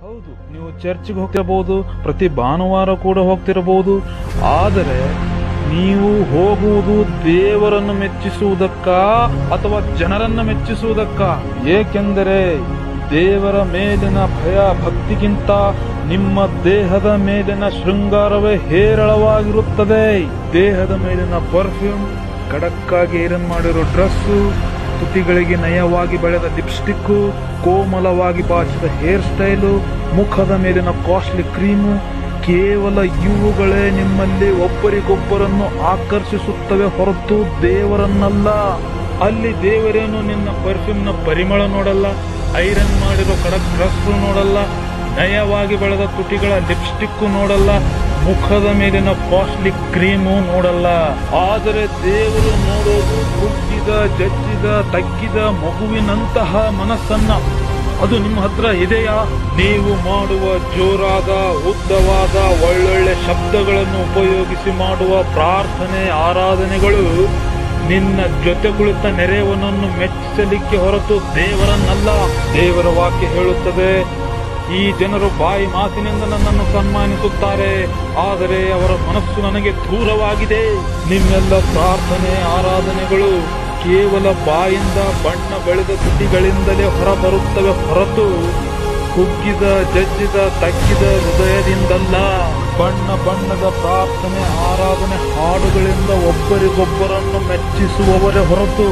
ಹೌದು ನೀವು ಚರ್ಚ್ಗೆ ಹೋಗ್ತಿರಬಹುದು ಪ್ರತಿ ಭಾನುವಾರ ಕೂಡ ಹೋಗ್ತಿರಬಹುದು ಆದರೆ ನೀವು ಹೋಗುವುದು ದೇವರನ್ನು ಮೆಚ್ಚಿಸುವುದಕ್ಕ ಅಥವಾ ಜನರನ್ನ ಮೆಚ್ಚಿಸುವುದಕ್ಕ ಏಕೆಂದರೆ ದೇವರ ಮೇಲಿನ ಭಯ ಭಕ್ತಿಗಿಂತ ನಿಮ್ಮ ದೇಹದ ಮೇಲಿನ ಶೃಂಗಾರವೇ ಹೇರಳವಾಗಿರುತ್ತದೆ ದೇಹದ ಮೇಲಿನ ಪರ್ಫ್ಯೂಮ್ ಖಡಕ್ಕಾಗಿ ಐರನ್ ಮಾಡಿರೋ ಡ್ರೆಸ್ಸು ತುಟಿಗಳಿಗೆ ನಯವಾಗಿ ಬೆಳೆದ ಲಿಪ್ಸ್ಟಿಕ್ ಕೋಮಲವಾಗಿ ಬಾಚಿದ ಹೇರ್ ಸ್ಟೈಲು ಮುಖದ ಮೇಲಿನ ಕಾಸ್ಟ್ಲಿ ಕ್ರೀಮು ಕೇವಲ ಇವುಗಳೇ ನಿಮ್ಮಲ್ಲಿ ಒಬ್ಬರಿಗೊಬ್ಬರನ್ನು ಆಕರ್ಷಿಸುತ್ತವೆ ಹೊರತು ದೇವರನ್ನಲ್ಲ ಅಲ್ಲಿ ದೇವರೇನು ನಿನ್ನ ಪರ್ಫ್ಯೂಮ್ನ ಪರಿಮಳ ನೋಡಲ್ಲ ಐರನ್ ಮಾಡಿರೋ ಕಡಕ್ ಡ್ರೆಸ್ ನೋಡಲ್ಲ ನಯವಾಗಿ ಬೆಳೆದ ತುಟಿಗಳ ಲಿಪ್ಸ್ಟಿಕ್ ನೋಡಲ್ಲ ಮುಖದ ಮೇಲಿನ ಕಾಸ್ಟ್ಲಿ ಕ್ರೀಮು ನೋಡಲ್ಲ ಆದರೆ ದೇವರು ನೋಡೋದು ಕುಗ್ಗಿದ ಜಜ್ಜಿದ ತಗ್ಗಿದ ಮಗುವಿನಂತಹ ಮನಸ್ಸನ್ನ ಅದು ನಿಮ್ಮ ಹತ್ರ ಇದೆಯಾ ನೀವು ಮಾಡುವ ಜೋರಾದ ಉದ್ದವಾದ ಒಳ್ಳೊಳ್ಳೆ ಶಬ್ದಗಳನ್ನು ಉಪಯೋಗಿಸಿ ಮಾಡುವ ಪ್ರಾರ್ಥನೆ ಆರಾಧನೆಗಳು ನಿನ್ನ ಜೊತೆ ಕುಳಿತ ನೆರೆಯವನನ್ನು ಮೆಚ್ಚಿಸಲಿಕ್ಕೆ ಹೊರತು ದೇವರನ್ನಲ್ಲ ದೇವರ ವಾಕ್ಯ ಹೇಳುತ್ತದೆ ಈ ಜನರು ಬಾಯಿ ಮಾತಿನಿಂದ ನನ್ನನ್ನು ಸನ್ಮಾನಿಸುತ್ತಾರೆ ಆದರೆ ಅವರ ಮನಸ್ಸು ನನಗೆ ದೂರವಾಗಿದೆ ನಿಮ್ಮೆಲ್ಲ ಪ್ರಾರ್ಥನೆ ಆರಾಧನೆಗಳು ಕೇವಲ ಬಾಯಿಂದ ಬಣ್ಣ ಬೆಳೆದ ತುಟಿಗಳಿಂದಲೇ ಹೊರಬರುತ್ತವೆ ಹೊರತು ಕುಗ್ಗಿದ ಜಜ್ಜಿದ ತಗ್ಗಿದ ಹೃದಯದಿಂದಲ್ಲ ಬಣ್ಣ ಬಣ್ಣದ ಪ್ರಾರ್ಥನೆ ಆರಾಧನೆ ಹಾಡುಗಳಿಂದ ಒಬ್ಬರಿಗೊಬ್ಬರನ್ನು ಮೆಚ್ಚಿಸುವವರೇ ಹೊರತು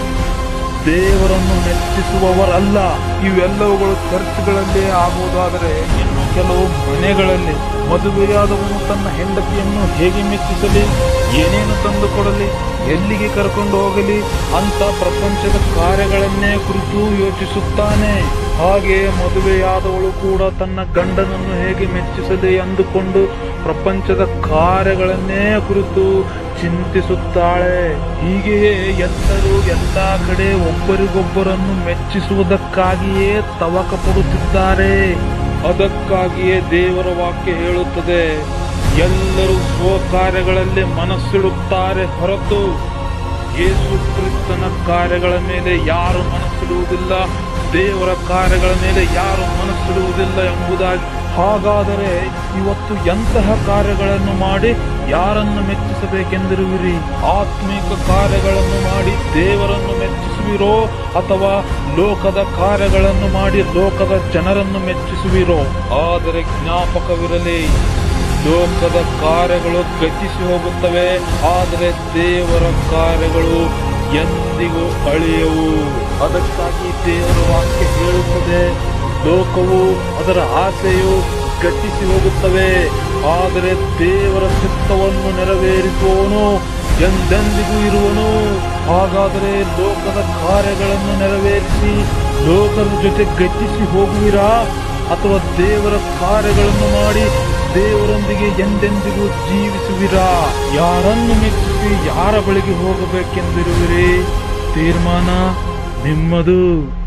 ದೇವರನ್ನು ಮೆಚ್ಚಿಸುವವರಲ್ಲ ಇವೆಲ್ಲವುಗಳು ಚರ್ಚ್ಗಳಲ್ಲಿ ಆಗುವುದಾದರೆ ಇನ್ನು ಕೆಲವು ಮನೆಗಳಲ್ಲಿ ಮದುವೆಯಾದವನು ತನ್ನ ಹೆಂಡತಿಯನ್ನು ಹೇಗೆ ಮೆಚ್ಚಿಸಲಿ ಏನೇನು ತಂದುಕೊಡಲಿ ಎಲ್ಲಿಗೆ ಕರ್ಕೊಂಡು ಹೋಗಲಿ ಅಂತ ಪ್ರಪಂಚದ ಕಾರ್ಯಗಳನ್ನೇ ಕುರಿತು ಯೋಚಿಸುತ್ತಾನೆ ಹಾಗೆ ಮದುವೆಯಾದವಳು ಕೂಡ ತನ್ನ ಗಂಡನನ್ನು ಹೇಗೆ ಮೆಚ್ಚಿಸಲಿ ಅಂದುಕೊಂಡು ಪ್ರಪಂಚದ ಕಾರ್ಯಗಳನ್ನೇ ಕುರಿತು ಚಿಂತಿಸುತ್ತಾಳೆ ಹೀಗೆಯೇ ಎಲ್ಲರೂ ಎಲ್ಲ ಕಡೆ ಒಬ್ಬರಿಗೊಬ್ಬರನ್ನು ಮೆಚ್ಚಿಸುವುದಕ್ಕಾಗಿಯೇ ತವಕ ಪಡುತ್ತಿದ್ದಾರೆ ಅದಕ್ಕಾಗಿಯೇ ದೇವರ ವಾಕ್ಯ ಹೇಳುತ್ತದೆ ಎಲ್ಲರೂ ಸ್ವಕಾರ್ಯಗಳಲ್ಲಿ ಮನಸ್ಸಿಡುತ್ತಾರೆ ಹೊರತು ಯೇಸು ಕ್ರಿಸ್ತನ ಕಾರ್ಯಗಳ ಮೇಲೆ ಯಾರು ಮನಸ್ಸಿಡುವುದಿಲ್ಲ ದೇವರ ಕಾರ್ಯಗಳ ಮೇಲೆ ಯಾರು ಮನಸ್ಸಿಡುವುದಿಲ್ಲ ಎಂಬುದಾಗಿ ಹಾಗಾದರೆ ಇವತ್ತು ಎಂತಹ ಕಾರ್ಯಗಳನ್ನು ಮಾಡಿ ಯಾರನ್ನು ಮೆಚ್ಚಿಸಬೇಕೆಂದಿರುವಿರಿ ಆತ್ಮಿಕ ಕಾರ್ಯಗಳನ್ನು ಮಾಡಿ ದೇವರನ್ನು ಮೆಚ್ಚಿಸುವಿರೋ ಅಥವಾ ಲೋಕದ ಕಾರ್ಯಗಳನ್ನು ಮಾಡಿ ಲೋಕದ ಜನರನ್ನು ಮೆಚ್ಚಿಸುವಿರೋ ಆದರೆ ಜ್ಞಾಪಕವಿರಲಿ ಲೋಕದ ಕಾರ್ಯಗಳು ಗತಿಸಿ ಹೋಗುತ್ತವೆ ಆದರೆ ದೇವರ ಕಾರ್ಯಗಳು ಎಂದಿಗೂ ಅಳಿಯವು ಅದಕ್ಕಾಗಿ ದೇವರ ವಾಕ್ಯ ಹೇಳುತ್ತದೆ ಲೋಕವು ಅದರ ಆಸೆಯು ಗತಿಸಿ ಹೋಗುತ್ತವೆ ಆದರೆ ದೇವರ ಚಿತ್ತವನ್ನು ನೆರವೇರಿಸುವವನು ಎಂದೆಂದಿಗೂ ಇರುವನು ಹಾಗಾದರೆ ಲೋಕದ ಕಾರ್ಯಗಳನ್ನು ನೆರವೇರಿಸಿ ಲೋಕದ ಜೊತೆ ಗತಿಸಿ ಹೋಗುವಿರಾ ಅಥವಾ ದೇವರ ಕಾರ್ಯಗಳನ್ನು ಮಾಡಿ ದೇವರೊಂದಿಗೆ ಎಂದೆಂದಿಗೂ ಜೀವಿಸುವಿರಾ ಯಾರನ್ನು ಮೆಚ್ಚಿಸಿ ಯಾರ ಬಳಿಗೆ ಹೋಗಬೇಕೆಂದಿರುವಿರಿ ತೀರ್ಮಾನ ನಿಮ್ಮದು